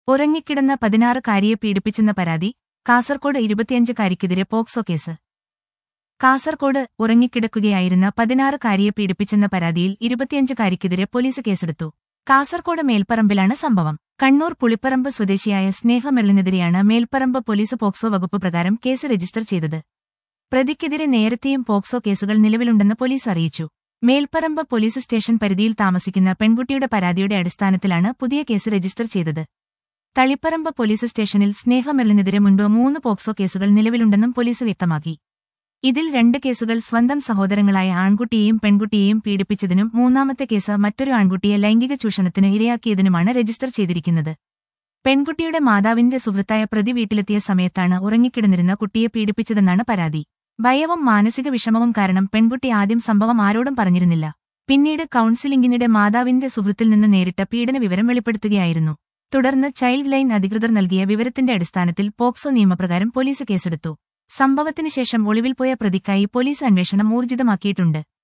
ഉറങ്ങിക്കിടന്ന പതിനാറുകാരിയെ പീഡിപ്പിച്ചെന്ന പരാതി കാസർകോട് ഇരുപത്തിയഞ്ചുകാരിക്കെതിരെ പോക്സോ കേസ് കാസർകോട് ഉറങ്ങിക്കിടക്കുകയായിരുന്ന പതിനാറുകാരിയെ പീഡിപ്പിച്ചെന്ന പരാതിയിൽ ഇരുപത്തിയഞ്ചുകാരിക്കെതിരെ പോലീസ് കേസെടുത്തു കാസർകോട് മേൽപ്പറമ്പിലാണ് സംഭവം കണ്ണൂർ പുളിപ്പറമ്പ് സ്വദേശിയായ സ്നേഹമെള്ളിനെതിരെയാണ് മേൽപ്പറമ്പ് പോലീസ് പോക്സോ വകുപ്പ് പ്രകാരം കേസ് രജിസ്റ്റർ ചെയ്തത് പ്രതിക്കെതിരെ നേരത്തെയും പോക്സോ കേസുകൾ നിലവിലുണ്ടെന്ന് പോലീസ് അറിയിച്ചു മേൽപ്പറമ്പ് പോലീസ് സ്റ്റേഷൻ പരിധിയിൽ താമസിക്കുന്ന പെൺകുട്ടിയുടെ പരാതിയുടെ അടിസ്ഥാനത്തിലാണ് പുതിയ കേസ് രജിസ്റ്റർ ചെയ്തത് തളിപ്പറമ്പ് പോലീസ് സ്റ്റേഷനിൽ സ്നേഹമെള്ളിനെതിരെ മുൻപ് മൂന്ന് പോക്സോ കേസുകൾ നിലവിലുണ്ടെന്നും പോലീസ് വ്യക്തമാക്കി ഇതിൽ രണ്ട് കേസുകൾ സ്വന്തം സഹോദരങ്ങളായ ആൺകുട്ടിയെയും പെൺകുട്ടിയെയും പീഡിപ്പിച്ചതിനും മൂന്നാമത്തെ കേസ് മറ്റൊരു ആൺകുട്ടിയെ ലൈംഗിക ചൂഷണത്തിന് ഇരയാക്കിയതിനുമാണ് രജിസ്റ്റർ ചെയ്തിരിക്കുന്നത് പെൺകുട്ടിയുടെ മാതാവിന്റെ സുഹൃത്തായ പ്രതി വീട്ടിലെത്തിയ സമയത്താണ് ഉറങ്ങിക്കിടന്നിരുന്ന കുട്ടിയെ പീഡിപ്പിച്ചതെന്നാണ് പരാതി ഭയവും മാനസിക വിഷമവും കാരണം പെൺകുട്ടി ആദ്യം സംഭവം ആരോടും പറഞ്ഞിരുന്നില്ല പിന്നീട് കൌൺസിലിംഗിനിടെ മാതാവിന്റെ സുഹൃത്തിൽ നിന്ന് നേരിട്ട പീഡന വിവരം വെളിപ്പെടുത്തുകയായിരുന്നു തുടർന്ന് ചൈൽഡ് ലൈൻ അധികൃതർ നൽകിയ വിവരത്തിന്റെ അടിസ്ഥാനത്തിൽ പോക്സോ നിയമപ്രകാരം പോലീസ് കേസെടുത്തു സംഭവത്തിന് ശേഷം ഒളിവിൽ പോയ പ്രതിക്കായി പോലീസ് അന്വേഷണം ഊർജിതമാക്കിയിട്ടുണ്ട്